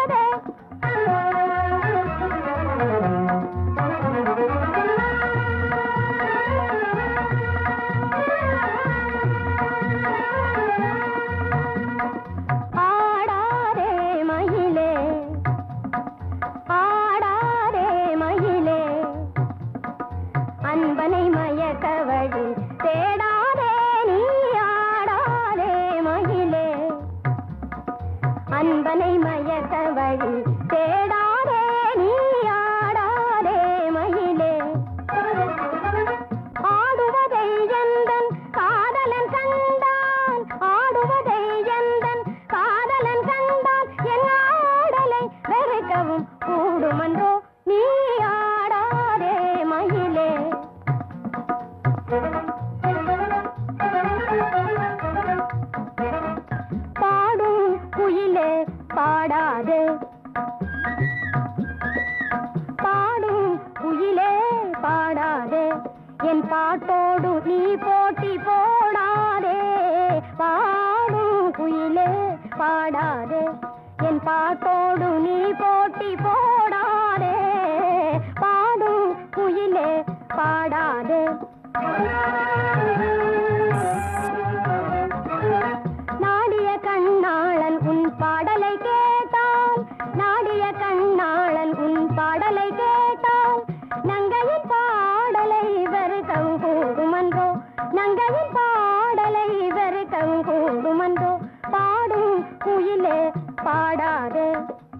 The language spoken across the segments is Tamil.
தேடாதே ஆடாதே மயிலே ஆடாதே மயிலே அன்பனை மயக்க வழி தேடாதே நீ ஆடாதே மயிலே அன்பனை மயக்க வழி தேடாதே நீ ஆடாதே மயிலே ஆடுவதை எந்தன் காதலன் கண்டான் ஆடுவதை எந்தன் காதலன் கண்டான் என் ஆடலை வெறுக்கவும் கூடுமன்றோ நீ ஆடாதே மயிலே பாடும் குயிலே பாடாதே பாடும் குயிலே பாடாதே என் பாட்டோடு நீ போட்டி போடாதே பாடும் குயிலே பாடாதே என் பாட்டோடு நீ போட்டி போடாதே பாடும் குயிலே பாடாதே நாடிய கண்ணாளன் உன் பாடலை கேட்டால் நாடிய கண்ணாளன் உன் பாடலை கேட்டால் நங்கையின் பாடலை வெறுக்கம் கூடுமன்றோ நங்கையின் பாடலை வெறுக்கம் கூடுமன்றோ பாடும் குயிலே பாடாதே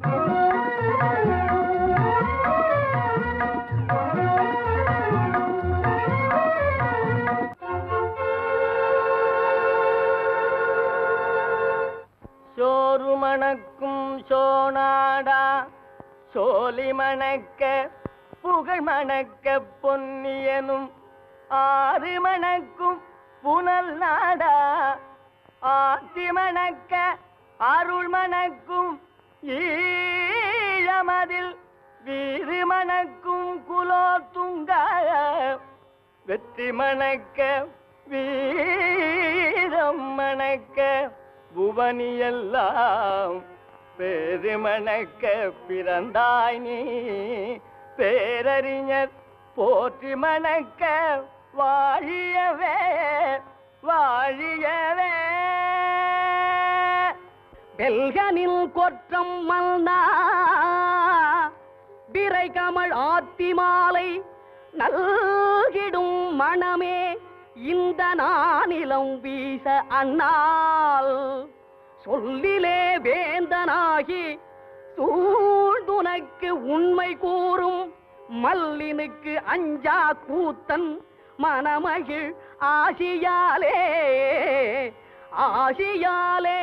சோறு மணக்கும் சோனாடா சோலி மணக்க புகழ் மணக்க பொன்னியனும் ஆறு மணக்கும் புனல் நாடா ஆத்தி மணக்க அருள் மணக்கும் ஈழமதில் வீறு மணக்கும் குலோத்துங்க வெற்றி மணக்க வீரம் மணக்க புவனியெல்லாம் பெருமணக்க பிறந்தாய் நீ பேரறிஞர் போற்றி மணக்க வாழியவே வாழியவே பெல்கனில் கொற்றம் மல்னா பிறை கமல் ஆத்தி மாலை நல்கிடும் மணமே இந்த நானிலம் வீச அண்ணால் சொல்லிலே வேந்தனாகி சூழ்ந்துனக்கு உண்மை கூறும் மல்லினுக்கு அஞ்சா கூத்தன் மணமகிழ் ஆசியாலே ஆசியாலே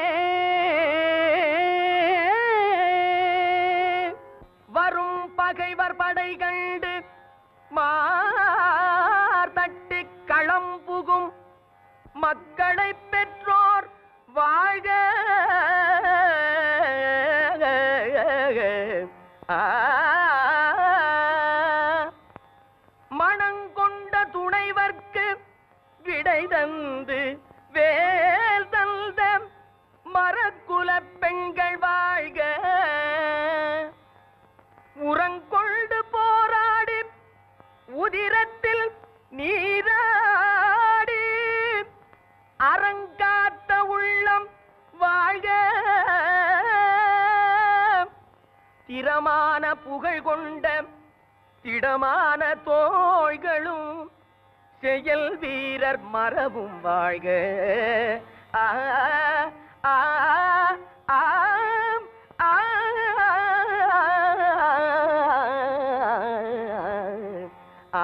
வரும் பகைவர் படை கண்டு மார்தட்டி களம் புகும் மக்களை பெற்றோர் வாழ்க ஆ. மணங்கொண்ட துணைவர்க்கு விடை தந்து வேல் தந்த மரக்குல பெண்கள் வாழ்க உரங்கொண்டு போராடி உதிரத்தில் நீராடி அறங்காத்த உள்ளம் வாழ்க திறமான புகழ் கொண்ட திடமான தோள்களும் செயல் வீரர் மரபும் வாழ்க ஆ ஆ ஆம், ஆ ஆ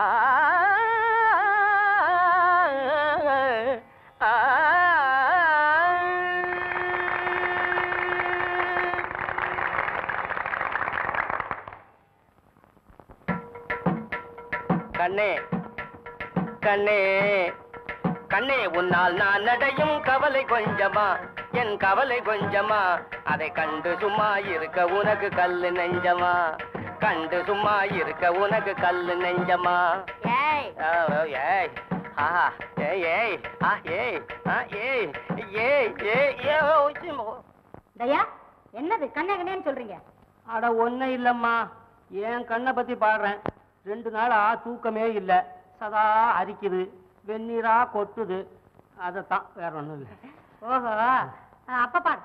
கண்ணே கண்ணே கண்ணே உன்னால் நான் நடையும் கவலை கொஞ்சமா என் கவலை கொஞ்சமா அதை கண்டு சும்மா இருக்க உனக்கு கல்லு நெஞ்சமா கண்டு சும்மா இருக்க உனக்கு கல்லு நெஞ்சமா ஏய் ஆ, ஓ, ஏய் ஆஹா ஏய் ஏய் ஆ ஏய் ஆ ஏய் ஏய் ஏய் ஏய் ஓ, சிம்மோ. தயா என்னது கண்ணே கண்ணேன்னு சொல்றீங்க அட ஒன்னும் இல்லம்மா என் கண்ணை பத்தி பாடுறேன் ரெண்டு நாளா தூக்கமே இல்ல சதா அரிக்குது வெந்நீரா கொட்டுது அதைத்தான் வேற ஒண்ணும் இல்லை ஓஹோ ஆ, அப்ப பாரு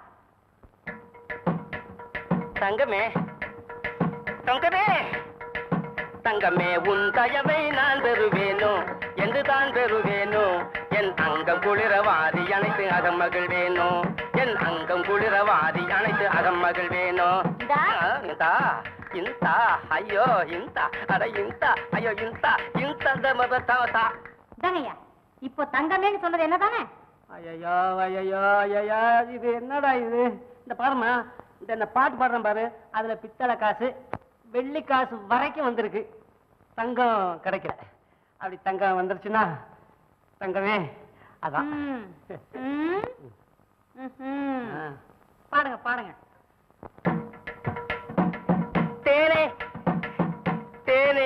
தங்கமே தங்கமே தங்கமே உன் தயவை நான் பெறுவேனோ என்று தான் பெறுவேனோ என் அங்கம் குளிரவாதி அனைத்து அகம் மகிழ்வேனோ என் அங்கம் குளிரவாதி அனைத்து அகம் மகிழ்வேனோ இந்தா. ஆ, இந்தா இந்தா ஐயோ இந்தா அட இந்தா ஐயோ இந்தா இந்த மத தா இதாங்கய்யா இப்போ தங்கமேன்னு சொன்னது என்னதானே ஐயோ ஐயோ ஐயோ இது என்னடா இது இந்த பாருமா இந்த இந்த பாட்டு பாடுறேன் பாரு அதுல பித்தளை காசு வெள்ளி காசு வரைக்கும் வந்திருக்கு தங்கம் கிடைக்கல அப்படி தங்கம் வந்துருச்சுன்னா தங்கமே அதான் ம். ம். ம்ஹும். ஆ. பாடுங்க பாடுங்க தேனே தேனே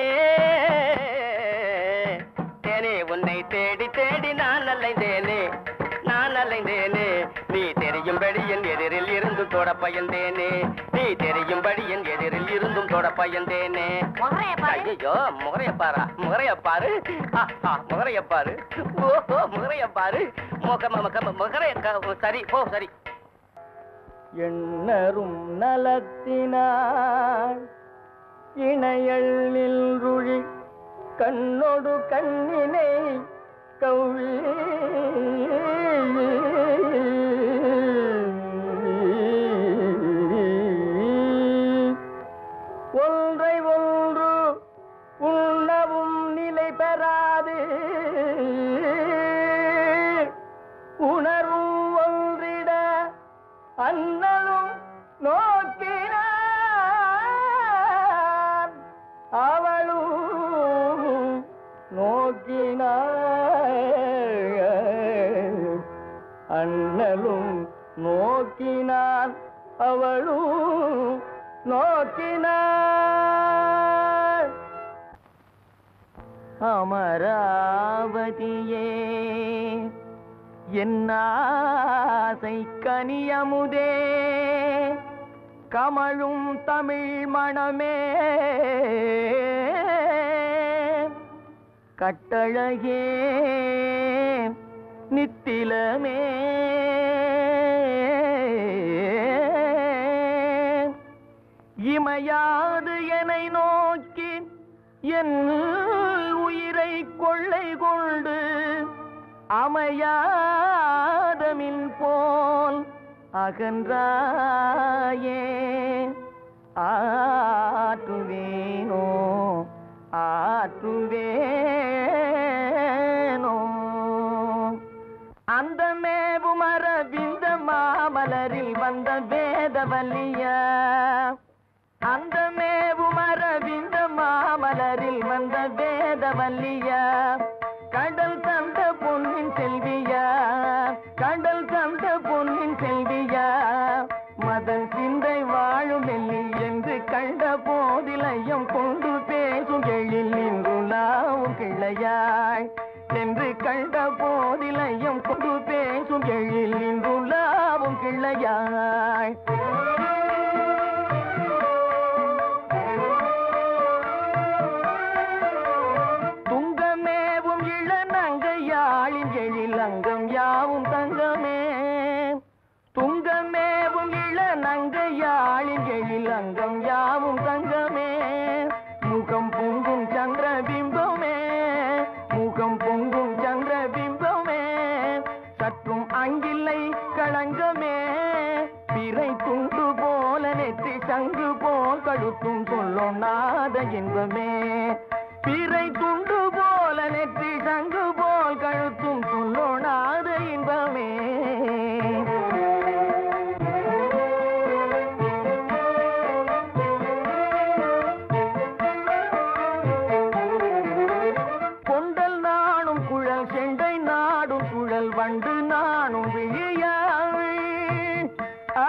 தேனே உன்னை தேடி தேடி நான் அலைந்தேனே நான் அலைந்தேனே நீ தெரியும்படி என் எதிரில் இருந்து தொட பயந்தேனே நீ தெரியும்படி என் எதிரில் இருந்தும் தொட பயந்தேனே முகரைய பாரு ஐயோ முகரைய பாரா முகரைய பாரு ஆ, ஆ, முகரைய பாரு ஓஹோ முகரைய பாரு முக முக முகரைய க- சரி போ சரி எண்ணரும் நலத்தினார் இணையல் நின்றுழி கண்ணொடு கண்ணினை கௌரி ஒன்றை ஒன்று உண்ணவும் நிலை பெறாது உணர்வும் ஒன்றிட அண்ணலும் நோக்கினார் அவளும் நோக்கினார் அண்ணலும் நோக்கினான் அவளும் நோக்கினார் அமராவதியே என் ஆசை கனியமுதே கமழும் தமிழ் மணமே கட்டழகே நித்திலமே இமையாது என்னை நோக்கி என் உயிரை கொள்ளை கொண்டு அமையாதமின் போல் அகன்றாயே ஆற்றுவேனோ ஆற்றுவேனோ அந்த மேவுமர விந்த மாமலரில் வந்த வேதவல்லிய அந்த மேவுமர விந்த மாமலரில் வந்த வேதவல்லிய கடல் தந்த பொன்னின் செல்வியா கடல் தந்த பொன்னின் செல்வியா மதன் சிந்தை வாழும் வெள்ளி என்று கண்ட போதிலையும் கொண்டு பேசும் எழில் நின்றுலாவும் கிளையாய் என்று கண்ட போதிலையும் கொண்டு பேசும் எழில் நின்றுலாவும் கிளையாய் துங்கமேவும் இளநங்கையாளின் எழில் அங்கம் யாவும் தங்கமே துங்கமேவும் இளநங்கையாளின் எழில் அங்கம் யாவும் தங்கமே முகம் பொங்கும் சந்திர பிம்பமே முகம் பொங்கும் சந்திர பிம்பமே சற்றும் அங்கில்லை களங்கமே பிறை துண்டு போல நெற்றி சங்கு போல் கழுத்தும் சொல்லும் நாத இன்பமே பிறை துண்டு போல நெற்றி சங்கு போல் கழுத்தும் சொல்லும் நாத இன்பமே கொண்டல் நானும் குழல் செண்டை நாடும் குழல் வண்டு நானும் விழியாள் ஆ,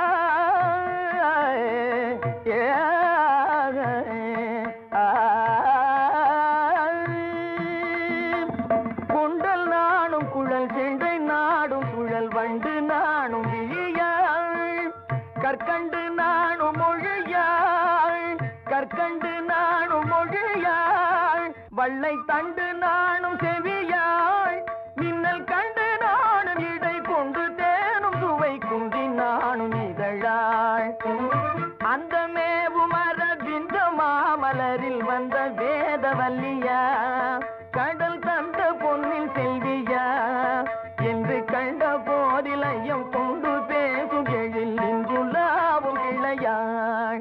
ஏ, ஆ, கொண்டல் நானும் குழல் செண்டை நாடும் குழல் வண்டு நானும் விழியாள் கற்கண்டு நான் வள்ளை தண்டு நானும் செவியாய் மின்னல் கண்டு நானும் இடை கொண்டு தேனும் சுவை குந்தி நானும் இதழாய் அந்த மேவும் அரவிந்த மாமலரில் வந்த வேதவல்லியா கடல் தந்த பொன்னில் செல்வியா என்று கண்ட போதிலையும் கொண்டு பேசும் எழில் இன்றுலாவும் கிளையாய்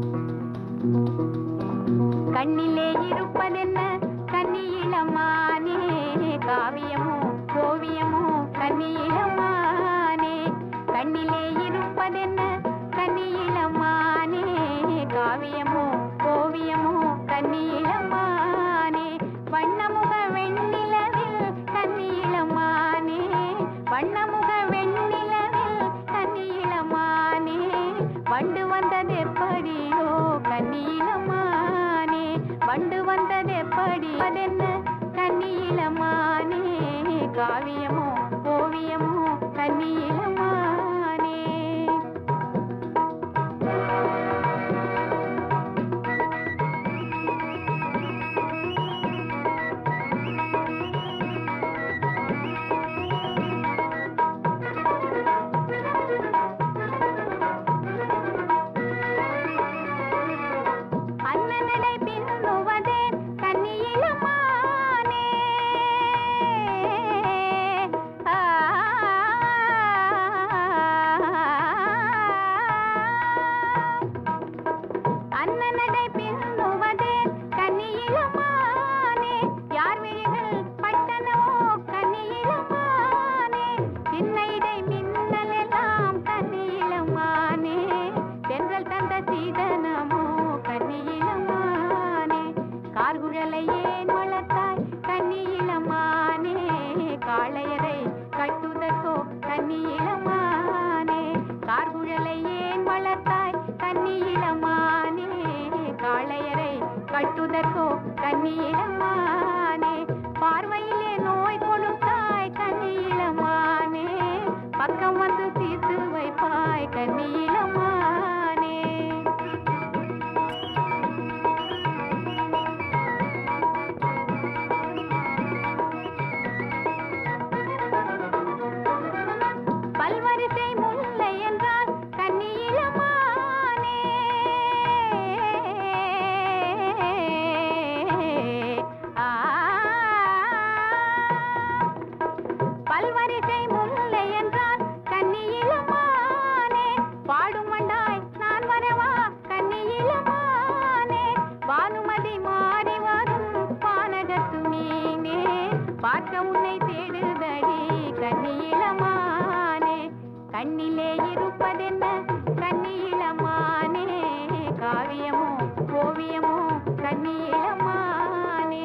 கண்ணிலே இருப்பதென்ன கன்னியிளமானே காவியமோ ஓவியமோ கன்னியிளமானே கண்ணிலே இருப்பதென்ன கன்னியிளமானே காவியமோ ஓவியமோ கன்னியிளமானே வண்ணமுக வெண்ணிலவில் கன்னியிளமானே வண்ணமுக வெண்ணிலவில் கன்னியிளமானே வண்டு வந்தது எப்படியோ கன்னியிளமானே வண்டு வந்தது எப்படி அதென்ன கன்னியிளமானே காவியமோ ஓவியமோ கன்னியிளமானே அண்ணனடை பின்னுவதே கன்னியிளமானே ஆ அண்ணனடை பின்னுவதே கன்னியிளமானே யார் விழிகள் பட்டனமோ கன்னியிளமானே சின்ன இடை மின்னல் எல்லாம் கன்னியிளமானே தென்றல் தந்த சீதனமோ கன்னியிளமானே கார்குழலை ஏன் வளர்த்தாய் கன்னியிளமானே காளையரை கட்டுதற்கோ கன்னியிளமானே கார்குழலை ஏன் வளர்த்தாய் கன்னியிளமானே காளையரை கட்டுதற்கோ கன்னியிளமானே பார்வையிலே நோய் கொடுத்தாய் கன்னியிளமானே பக்கம் வந்து தீர்த்து வைப்பாய் கன்னியிளமானே பல்வரிசை முல்லை என்றால் கன்னியிளமானே ஆ பல்வரிசை முல்லை என்றால் கன்னியிளமானே பாடும் வண்டாய் நான் வரவா கன்னியிளமானே வானுமதி மாறி வரும் பானகத்து மீனே பார்க்க உன்னை தேடுதடி கன்னியிளமானே கண்ணிலே இருப்பதென்ன கன்னியிளமானே காவியமோ ஓவியமோ கன்னியிளமானே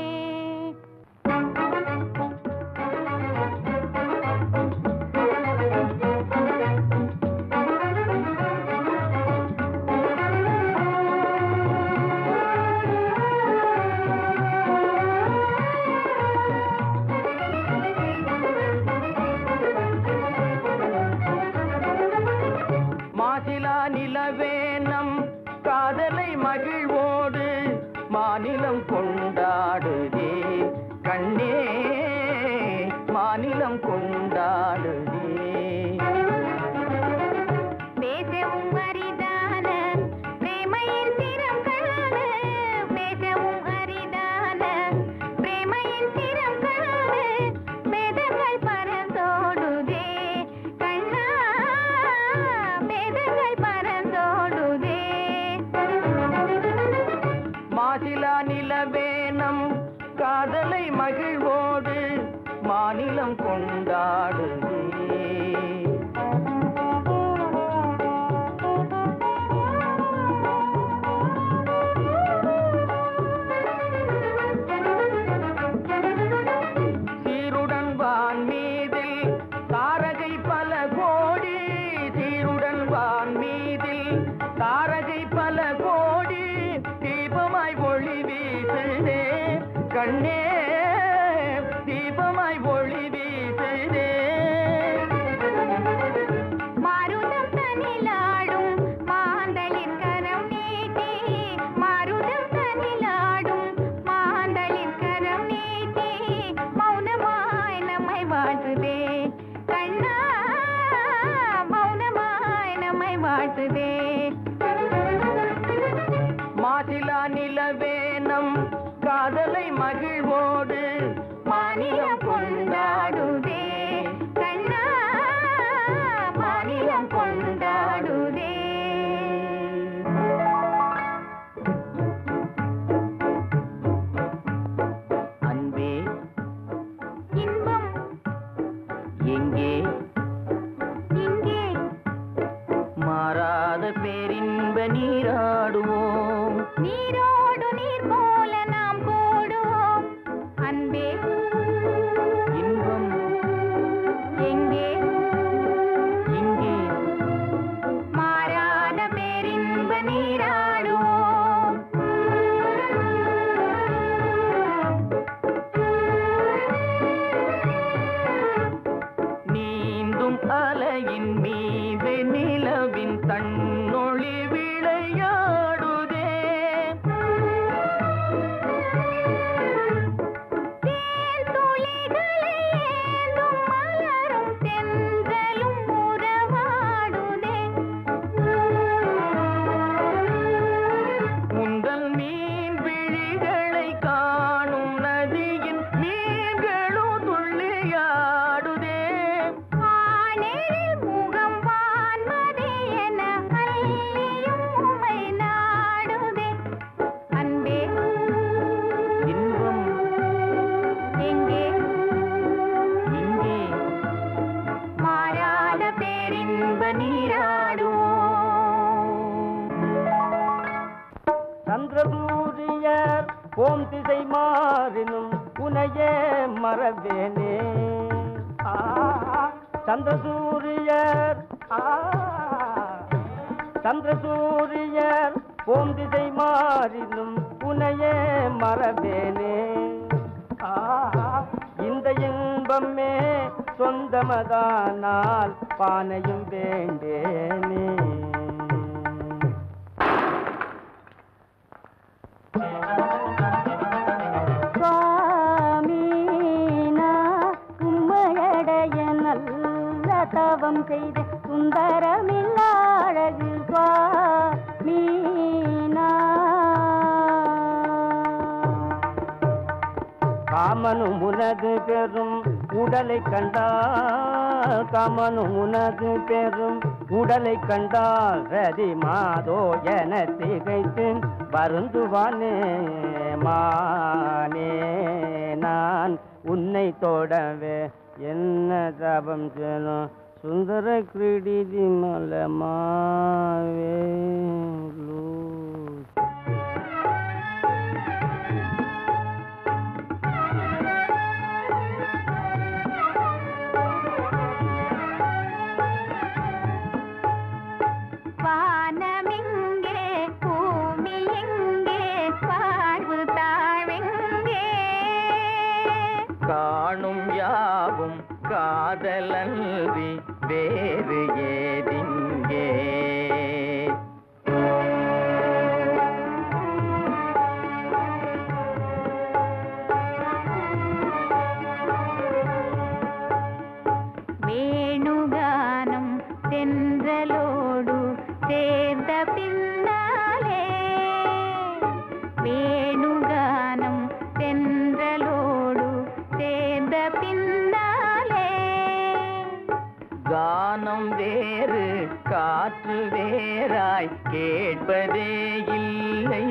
மாசிலா நிலவேனம் காதலை மகிழ்வோடு மாநிலம் கொண்டாடுதே கண்ணே மாநிலம் கொண்டாடுதே பேசவும் அரிதான பிரேமையின் திறம் காண பேசவும் அரிதான பிரேமையின் திறம் காண வேதங்கள் பறந்தோடுதே கண்ணா வேதங்கள் பறந்தோடுதே மாசிலா நிலவேனம் காதலை மகிழ்வோடு மாநிலம் கொண்டாடுதே சீருடன் வான் மீதில் தாரகை பல கோடி சீருடன் வான் மீதில் தாரகை பல கோடி தீபமாய் ஒளி வீசுதே கண்ணே தீபமாய் ஒளி வீசுதே மாருதம் தனிலாடும் மாந்தளிர் கரம் நீட்டி மாருதம் தனிலாடும் மாந்தளிர் கரம் வானிலவே நம் காதலை மகிழ்வோடு மாநிலம் கொண்டாடுதே கண்ணா மாநிலம் கொண்டாடுதே அன்பே இன்பம் எங்கே இங்கே மாறாத பேரின்ப நீராடுவோம் நீரோடு நீர் போல நாம் கூடுவோம் அன்பே இன்பம் எங்கே இங்கே மாறாத பேரின்ப நீராடுவோம் நீந்தும் அலையின் மீது நிலவின் தன்னொளி விளையாடுதே தேன் துளிகளை ஏந்தும் மலரும் தென்றலும் உறவாடுதே உங்கள் மீன் விழிகளை காணும் நதியின் மீன்களும் துள்ளியாடுதே வானேரில் முகம் வான்மதி என அள்ளியும் உமை நாடுதே அன்பே இன்பம் எங்கே இங்கே மாறாத பேரின்ப நீராடுவோம் சந்திரசூரியர் ஓம் திசை மாறினும் உனையே மறவேனே ஆ, சந்திரசூரியர் ஆ, சந்திரசூரியர் ஓம் திசை மாறினும் உனையே மறவேனே ஆ, இந்த இன்பமே சொந்தமதானால் பானையும் வேண்டேனே சுவாமீனா உம்மையடைய நல்ல தவம் செய்த சுந்தரமில்ல அழகு சுவாமீனா காமனும் உனது பெரும் உடலை கண்டால் காமனும் உனது பெரும் உடலை கண்டால் ரதி மாதோ என திகைத்து வருந்துவானே மானே நான் உன்னை தொடவே என்ன தபம் செல்லும் சுந்தர கிரீடி மலமாவே வானமெங்கே பூமி எங்கே பார்வு தாழ்வெங்கே காணும் யாவும் காதலன்றி வேறு ஏதிங்கே வேணுகானம் தென்றலோடு சேர்ந்த பின்னாலே வேணுகானம் தென்றலோடு சேர்ந்த பின்னாலே கானம் வேறு காற்று வேறாய் கேட்பதே இல்லை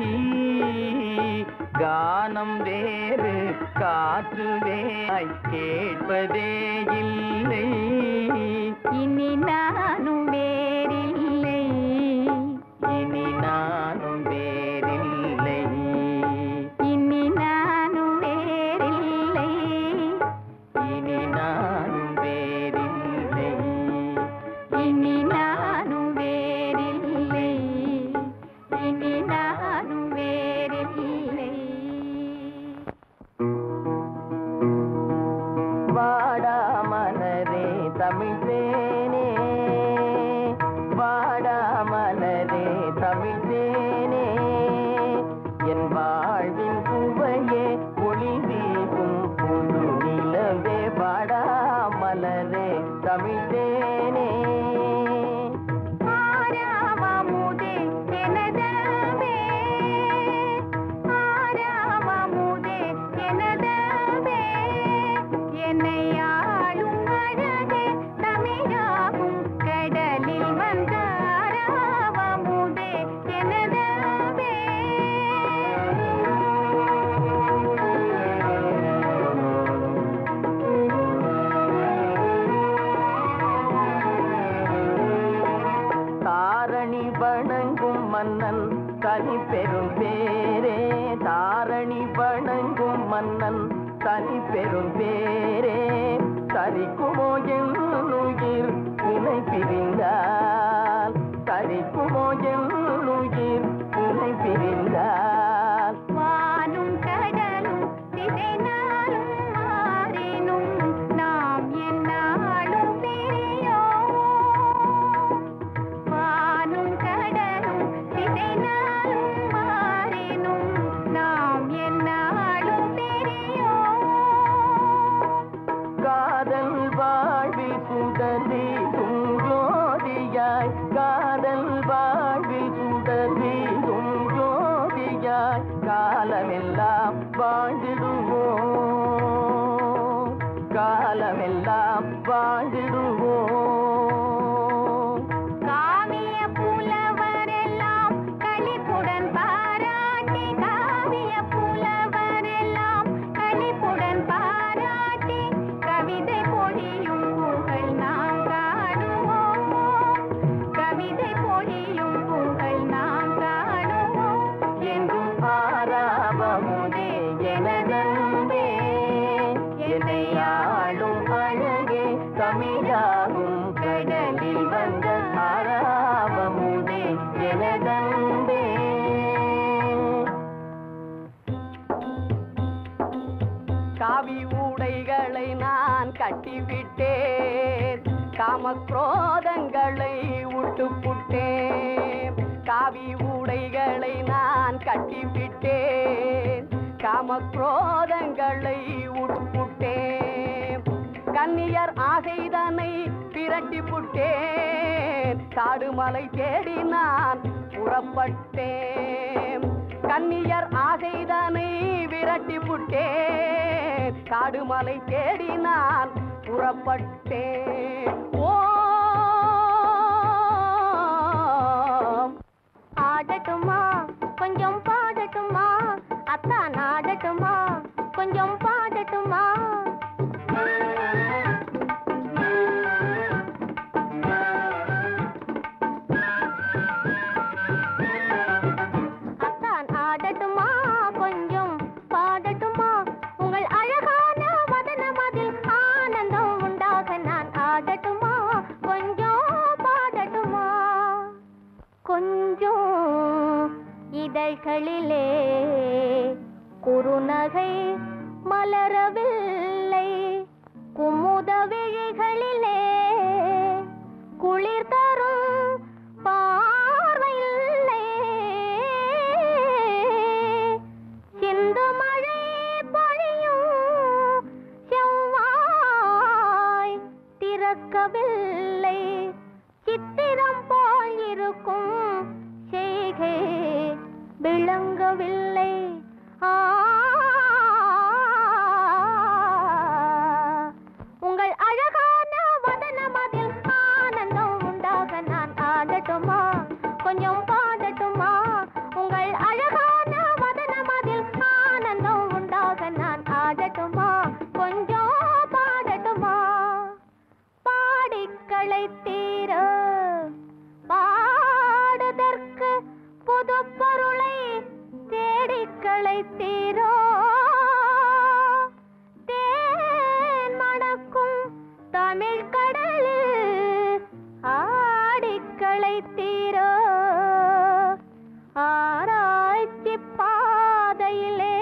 கானம் வேறு காற்று வேறாய் கேட்பதே இல்லை இனி நானும் வேறில்லை இனி நானும் வேறில்லை இனி நானும் வேறில்லை இனி நானும் வேறில்லை இனி நானும் வேறில்லை இனி நானும் வேறில்லை வாடா மலரே தமிழ் தேனே வாடா மலரே தமிழ் தேனே என் வாழ்வின் சுவையே ஒளி வீசும் புது நிலவே வாடா மலரே தமிழ் தேனே ஆராவமுதே எனதமே தனி பெரும் பேரே தாரணி வணங்கும் மன்னன் தனி பெரும் பேரே தரிக்குமோ என்னுயிர் உனை பிரிந்தால் தரிக்குமோ என்னுயிர் உனை பிரிந்தால் வானும் கடலும் திசை நாளும் மாறினும் நாம் எந்நாளும் பிரியோம் வானும் கடலும் திசை நாளும் மாறினும் நாம் எந்நாளும் பிரியோம் காதல் வாழ்வில் சுடரி ஜோதியாய் காதல் வாழ்வில் சுடரி ஜோதியாய் காலமெல்லாம் வாழ்ந்திடுவோம் காலமெல்லாம் வாழ்ந்திடுவோம் காவிய புலவரெல்லாம் களிப்புடன் பாராட்டி காவிய புலவரெல்லாம் களிப்புடன் பாராட்டி கவிதை பொழியும் புகழ் நாம் காணுவோம் கவிதை பொழியும் புகழ் நாம் காணுவோம் என்றும் ஆராவமுதே எனதன்பே என்னை ஆளும் அழகே தமிழாகும் கடலில் வந்த ஆராவமுதே எனதன்பே காவி ஊடைகளை நான் கட்டிவிட்டேன் காமக்ரோதங்களை விட்டுப்புட்டேன் காவி ஊடைகளை நான் கட்டிவிட்டேன் காமக்ரோதங்களை விட்டுப்புட்டேன் கன்னியர் ஆசைதனை பிரட்டி புட்டேன் காடுமலை தேடி நான் புறப்பட்டேன் கன்னியர் ஆசைதனை விரட்டி புட்டேன் காடுமலை தேடி நான் புறப்பட்டேன் ஓம் ஆடட்டுமா கொஞ்சம் பாடட்டுமா அத்தான் ஆடட்டுமா கொஞ்சம் பாடட்டுமா அத்தான் ஆடட்டுமா கொஞ்சம் பாடட்டுமா உங்கள் அழகான வதனமதில் ஆனந்தம் உண்டாக நான் ஆடட்டுமா கொஞ்சம் பாடட்டுமா கொஞ்சம் இதழ்களிலே குறுநகை மலரவில்லை குமுத விழிகளிலே குளிர் தரும் பார்வையில்லை சிந்து மழை பொழியும் செவ்வாய் திறக்கவில்லை சித்திரம் போல் இருக்கும் செய்கை விளங்கவில்லை ஆ உங்கள் அழகான வதனமதில் ஆனந்தம் உண்டாக நான் ஆடட்டுமா கொஞ்சம் பாடட்டுமா உங்கள் அழகான வதனமதில் ஆனந்தம் உண்டாக நான் ஆடட்டுமா கொஞ்சம் பாடட்டுமா பாடிக்களை தீர பாடுதற்கு புது பொருளை தேடிக்களை தீரோ தேன் மணக்கும் தமிழ் கடலில் ஆடிக்களை தீரோ ஆராய்ச்சி பாதையிலே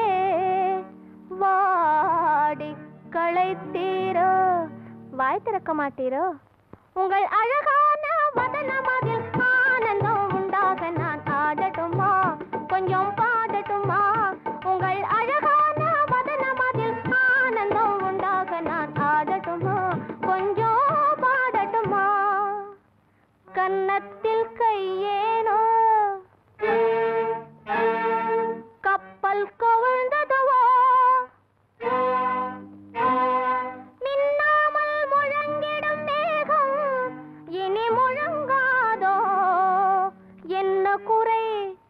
வாடி களைத்தீரோ வாய் திறக்க மாட்டீரோ உங்கள் அழகான வதனமதில் ஆனந்தம் உண்டாக நான் ஆடட்டுமா கொஞ்சம் பாடட்டுமா உங்கள் அழகான வதனமதில் ஆனந்தம் உண்டாக நான் ஆடட்டுமா கொஞ்சம் பாடட்டுமா கன்னத்தில் கையேனோ கப்பல் கவிழ்ந்ததுவோ மின்னாமல் முழங்கிடும் மேகம் இனி முழங்காதோ என்ன குறை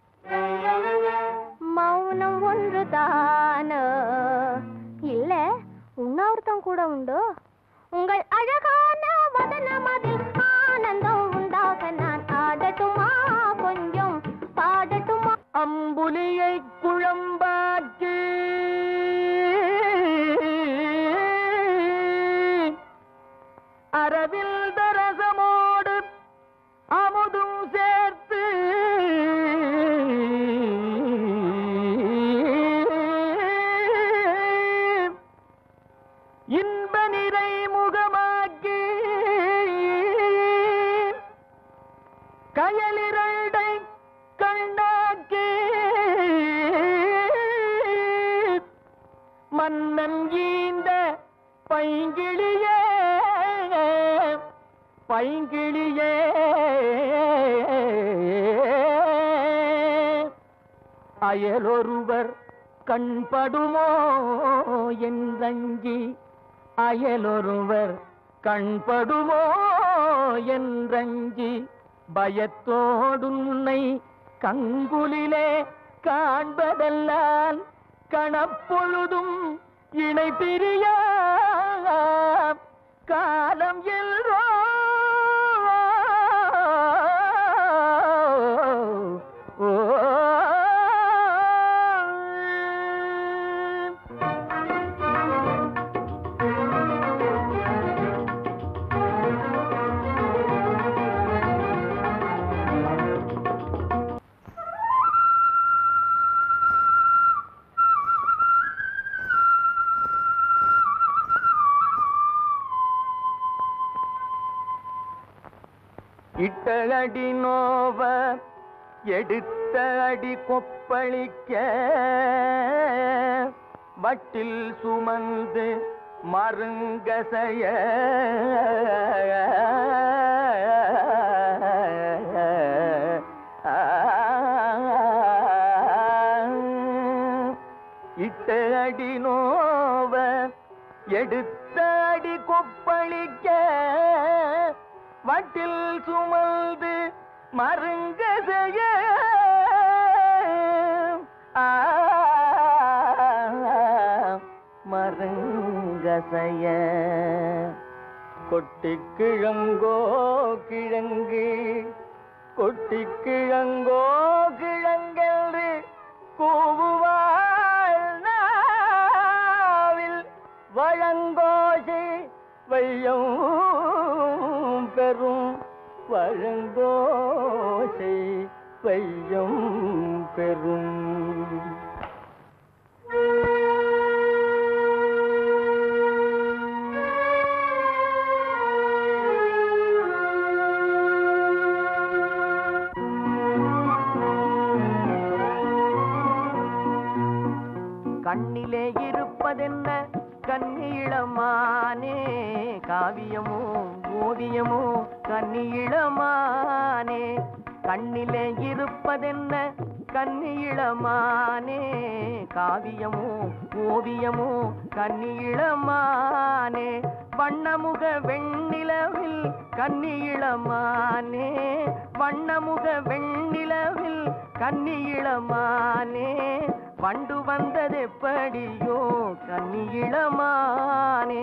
மௌனம் ஒன்றுதானோ இல்ல உண்ணாவிரதம் கூட உண்டோ உங்கள் அழகான வதனமதில் ஆனந்தம் உண்டாக நான் ஆடட்டுமா கொஞ்சம் பாடட்டுமா அம்மா கரும்புலியை குழம்பாக்கி அரவில் தரசமோடு அமுதும் சேர்த்து இன்ப நிறை முகமாக்கி கயலிரண்டை கண்டாக்கி மன்னன் ஈந்த பைங்கிளியே பைங்கிளியே அயலொருவர் கண்படுமோ என்றஞ்சி அயலொருவர் கண்படுமோ என்றஞ்சி பயத்தோடுன்னை கங்குலிலே காண்பதல்லால் கணப்பொழுதும் இணை பிரியா காலம் எல்ரோ இட்ட அடி நோவ எடுத்த அடி கொப்பளிக்க வட்டில் சுமந்து மருங்கசைய இட்ட அடி நோவ எடுத்த அடி கொப்பளிக்க வட்டில் சுமந்து மருங்க செய்ய ஆ, மருங்க செய்ய கொட்டி கிழங்கோ கிழங்கு கொட்டி கிழங்கோ கிழங்கென்று கூவுவாள் நாவில் வழங்கோசை வையம் பெறும் வழங்கோசை வையம் பெறும் கண்ணிலே இருப்பதென்ன கண்ணீளமானே காவியமோ ஓவியமோ கண்ணீளமானே கண்ணிலே இருப்பதென்ன கண்ணீளமானே காவியமோ ஓவியமோ கண்ணீளமானே வண்ணமுக வெண்ணிலவில் கண்ணீளமானே வண்ணமுக வெண்ணிலவில் கண்ணீளமானே வண்டு வந்ததெப்படியோ கண்ணீளமானே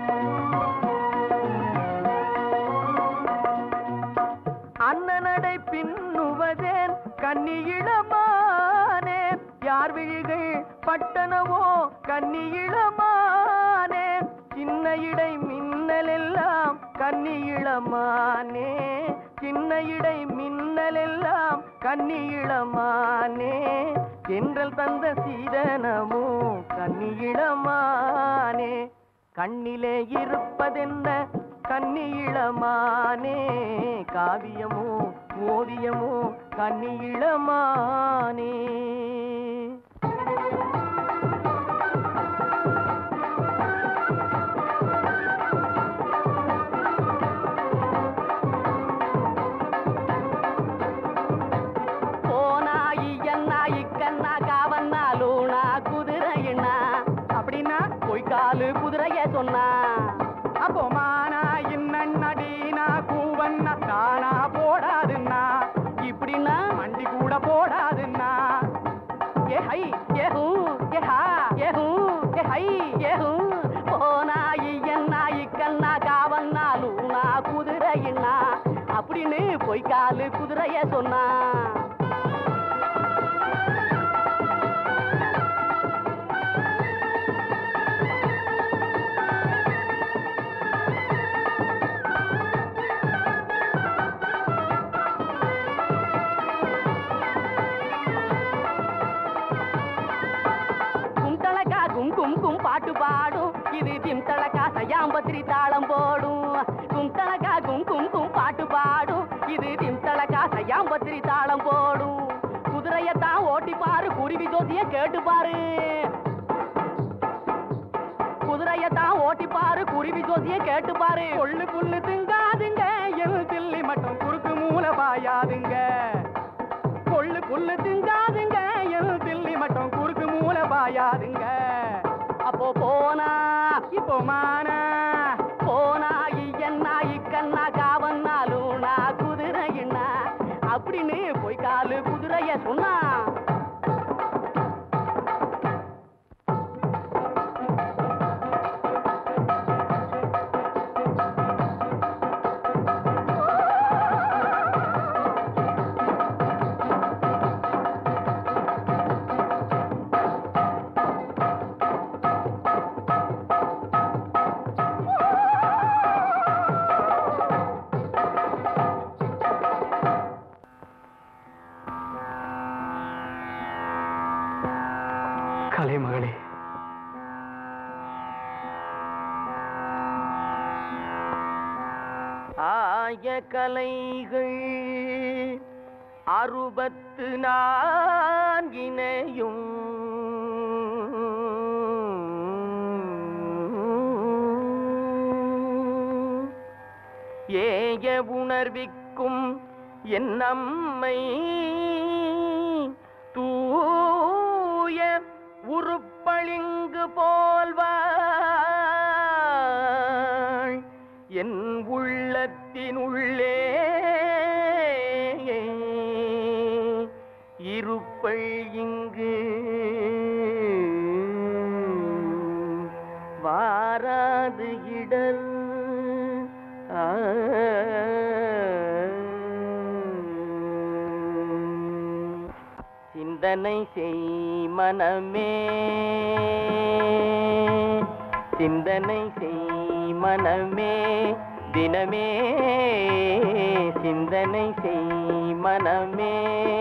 அண்ணனடை பின்னுவதேன் கன்னியிளமானே யார் விழிகள் பட்டனவோ கன்னியிளமானே சின்ன இடை மின்னலெல்லாம் கன்னியிளமானே சின்ன இடை மின்னலெல்லாம் கன்னியிளமானே என்றல் தந்த சீதனமோ கன்னியிளமானே கண்ணிலே இருப்பதென்ன கன்னியிளமானே காவியமோ ஓவியமோ கன்னியிளமானே போனாயி என்னாயி கண்ணா காவன்னா லூனா குதிரையினா அப்படின்னா பொய்க்காலு குதிரைய சொன்னா அப்போ மானா இன்னடி கூவன்னா தானா போடாதுன்னா இப்படின்னா மண்டி கூட போடாதுன்னா ஏ ஹை ஏ ஹூ ஏ ஹா ஏ ஹூ ஏ ஹை ஏ ஹூ போனாயி என்னாயி கண்ணா காவன்னா லூனா குதிரையினா அப்படின்னு பொய்க்காலு குதிரைய சொன்னா பாட்டு பாடும் இது திம் தலக்கா சயாம்பத்திரி தாளம் போடும் கும் தலக்கா கும் கும் கும் பாட்டு பாடும் இது திம் தலக்கா சயாம்பத்திரி தாளம் போடும் குதிரையத்தான் ஓட்டி பாரு குருவி ஜோதிய கேட்டு பாரு குதிரையத்தான் ஓட்டி பாரு குருவி ஜோதிய கேட்டு பாரு கொள்ளு புல்லு திங்காதுங்க எல் தில்லி மட்டும் குறுக்கு மூல பாயாதுங்க கொள்ளு புல்லு திங்காதுங்க எல் தில்லி மட்டும் குறுக்கு மூல பாயாதுங்க அப்போ போனா இப்போ மானா போனா ஐயன்னா இக்கண்ணா காவன்னா லூனா குதிரையின்னா அப்படின்னு போய் காலு குதிரைய சொன்னா கலைமகளே ஆய கலைகள் அறுபத்து நான்கினையும் ஏய உணர்விக்கும் என் நம்மை தூய உருப்பளிங்கு போல்வாள் என் உள்ளத்தினுள்ளே இருப்பள் இங்கு வாராது இடர் ஆ. சிந்தனை செய் மனமே சிந்தனை செய் மனமே தினமே சிந்தனை செய் மனமே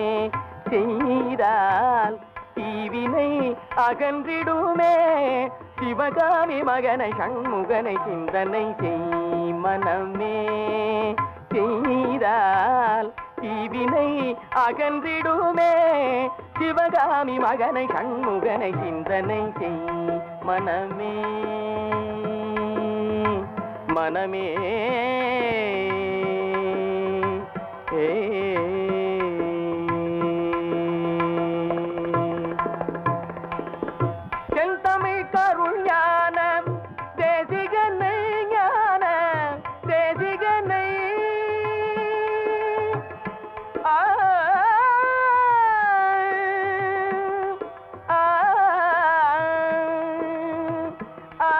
செய்தால் தீவினை அகன்றிடுமே சிவகாமி மகனை சண்முகனை சிந்தனை செய் மனமே செய்தால் தீவினை அகன்றிடுமே சிவகாமி மகனை சண்முகனை சிந்தனை செய் மனமே மனமே ஏ செந்தமிழ் கருள் ஞான தேசிகனை ஞான தேசிகனை ஆ ஆ ஆ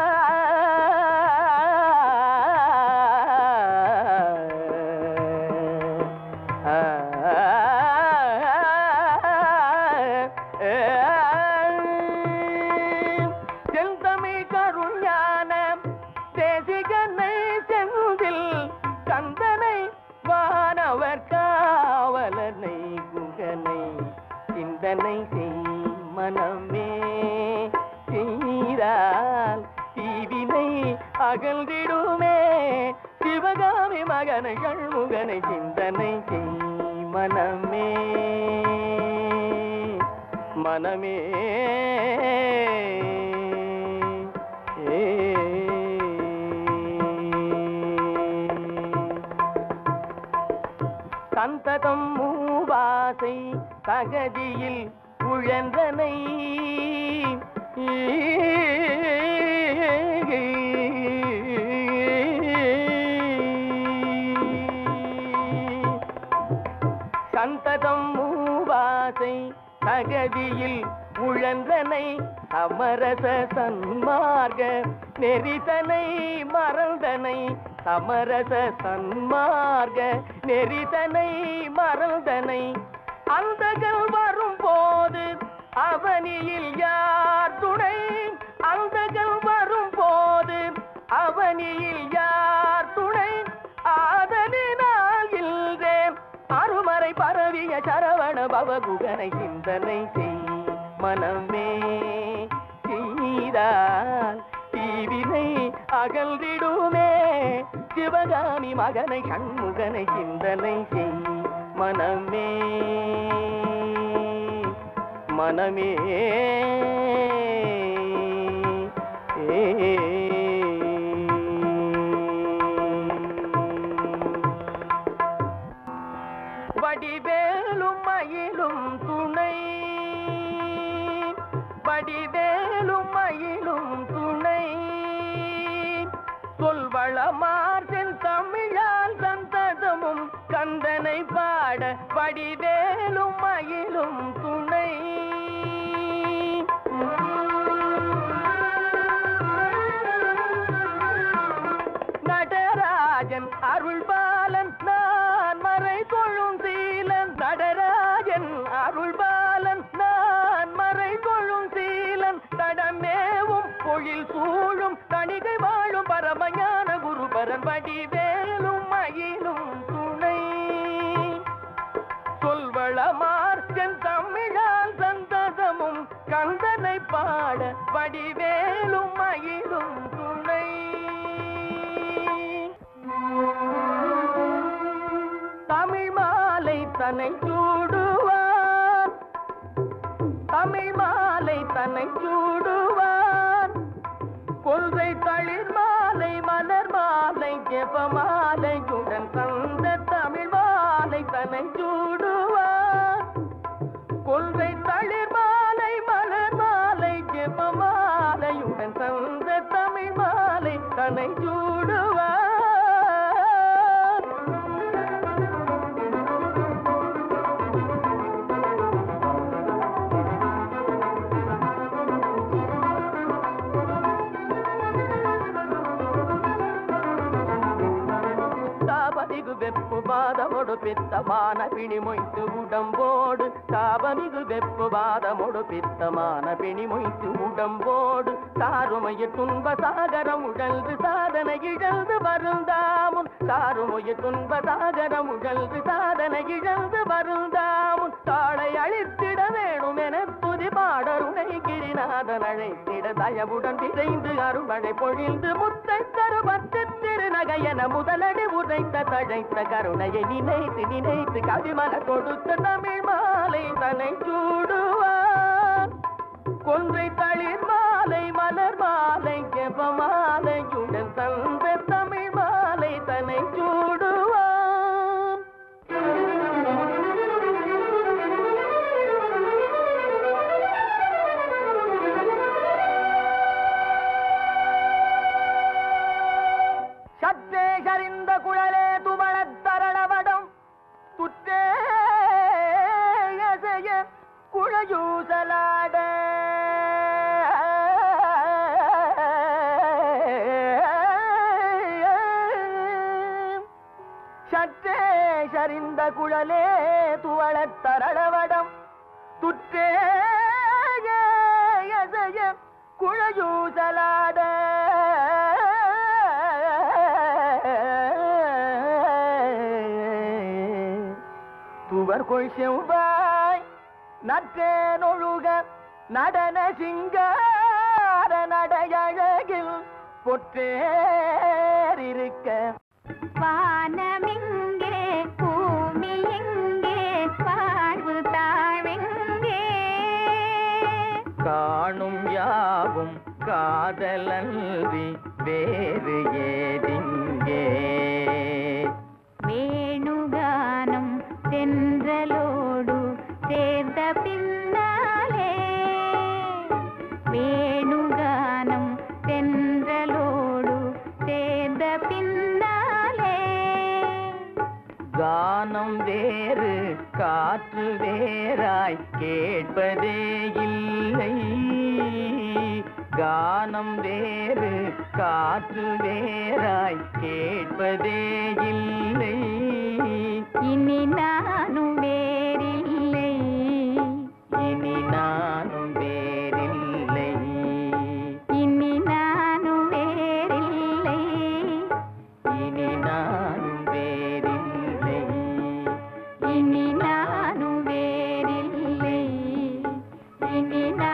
செந்தமிழ் கருள் ஞான தேசிகனை செந்தில் கந்தனை வானவர் காவலனை குகனை சிந்தனை செய் மனமே செய்தால் தீவினை அகன்றிடுமே சிவகாமி மகனை கண்முகனை சிந்தனை செய் மனமே மனமே சந்ததம் மூவாசை தகதியில் உழந்தனை சந்ததம் மூவாசை தகதியில் உழந்தனை அமரச சன்மார்க நெறிதனை மறந்தனை சமரச சன்மார்க நெறிதனை மறந்தனை அந்தகள் வரும் போது அவனியில் யார் துணை அந்தகள் வரும் போது அவனியில் யார் துணை ஆதலினால் இல்தேன் அருமறை பரவிய சரவண பவகுகனை சிந்தனை செய் மனமே செய்த செய்தால் தீவினை அகன்றிடுமே சிவகாமி மகனை கண்முகனை சிந்தனை செய் மனமே மனமே வடிவேலும் மயிலும் துணை வடிவேலும் மயிலும் துணை சொல்வளமார் தமிழால் சந்ததமும் கந்தனை பாட வடிவேலும் மயிலும் துணை நடராஜன் அருள்பாலன் நான் மறை கொள்ளும் சீலன் நடராஜன் அருள்பாலன் நான் மறை கொள்ளும் சீலன் தடமேவும் பொழில் சூழும் தணிகை வாழும் பரமஞான குருபரன் வடிவேலும் மயிலும் துணை சொல்வளமார் தமிழால் சந்ததமும் கந்தனை பாட வடிவேலும் மயிலும் துணை தமிழ் மாலை தன்னை சூடுவார் தமிழ் மாலை தன்னை சூடுவார் கொள்கை தளிர் மாலை மலர் மாலை ஜெப மாலையுடன் தந்த தமிழ் மாலை தன்னை சூடுவார் கொள்கை தளிர் மாலை மலர் மாலை ஜெப மாலையுடன் தந்த தமிழ் மாலை தன்னை சூடுவார் தாபமிகு வெப்பு பாதமொடு பித்தமான பிணி மொய்த்து உடம்போடு தாபமிகு வெப்பு பாதமொடு பித்தமான பிணி மொய்த்து உடம்போடு தாருமைய துன்ப சாகரம் உழல்து சாதனை இழந்து வருந்தாமுன் தாருமைய துன்ப சாகரம் உழல்து சாதனை இழந்து வருந்தாமுன் தாளை அழித்திட வேணும் என துதி பாடருணை கிரிநாதன் அழைத்திட தயவுடன் விரைந்து அருள்மழை பொழிந்து முத்தை தரு பத்து திருநகையன முதலடி உதைத்த தழைத்த கருணையை நினைத்து நினைத்து கவிமல கொடுத்த தமிழ் மாலை தன்னை சூடுவார் கொன்றை தளிர் மாலை மலர் மாலை ஜெப மாலையுடன் தந்த தமிழ் மாலை தன்னை சூடுவார் சற்றே சரிந்த குழலே துமளத் தரளவடம் துற்றே எசைய குழயூசலாட சற்றே சரிந்த குழலே துவளத் தரளவடம் துற்றே எசைய குழயூசலாட துவர் கொள் செவ்வாய் நற்றேனொழுக நடன சிங்கார நடையழகில் பொற்றேறிருக்க வானமெங்கே பூமி எங்கே வாழ்வு தாழெங்கே காணும் யாவும் காதலன்றி வேறு ஏதிங்கே வேணுகானம் தென்றலோடு சேர்ந்த பின்னாலே வேணுகானம் தென்றலோடு சேர்ந்த பின்னாலே கானம் வேறு காற்று வேறாய் கேட்பதே இல்லை கானம் வேறு காற்று வேறாய் கேட்பதே இல்லை இனி நானும் வேறில்லை இனி நானும் வேறில்லை இனி நானும் வேறில்லை இனி நானும் வேறில்லை இனி நானும் வேறில்லை இனி